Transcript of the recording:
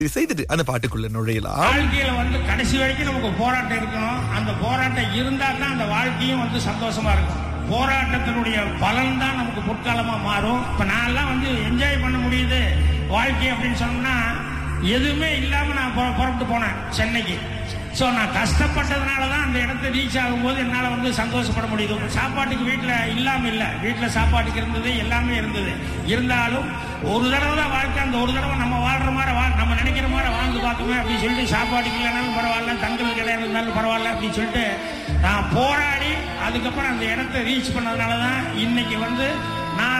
இது செய்துட்டு அந்த பாட்டுக்குள்ள நுழையலாம் வாழ்க்கையில வந்து கடைசி வரைக்கும் நமக்கு போராட்டம் இருக்கணும் அந்த போராட்டம் இருந்தா தான் அந்த வாழ்க்கையும் வந்து சந்தோஷமா இருக்கும் போராட்டத்தினுடைய பலன் தான் நமக்கு பொற்காலமா மாறும் இப்ப நான் எல்லாம் வந்து என்ஜாய் பண்ண முடியுது வாழ்க்கை அப்படின்னு சொன்னோம்னா எதுவுமே இல்லாம நான் புற- புறப்பட்டு போனேன் சென்னைக்கு ஸோ நான் கஷ்டப்பட்டதுனால தான் அந்த இடத்த ரீச் ஆகும்போது என்னால் வந்து சந்தோஷப்பட முடியுது சாப்பாட்டுக்கு வீட்டில் இல்லாமல் இல்லை வீட்டில் சாப்பாட்டுக்கு இருந்தது எல்லாமே இருந்தது இருந்தாலும் ஒரு தடவை தான் வாழ்க்கை அந்த ஒரு தடவை நம்ம வாழ்ற மாதிரி வா நம்ம நினைக்கிற மாதிரி வாழ்ந்து பார்க்கணும் அப்படின்னு சொல்லிட்டு சாப்பாட்டுக்கு இல்லைனாலும் பரவாயில்ல தங்குறதுக்கு இடம் இருந்தாலும் பரவாயில்ல அப்படின்னு சொல்லிட்டு நான் போராடி அதுக்கப்புறம் அந்த இடத்த ரீச் பண்ணதுனால தான் இன்னைக்கு வந்து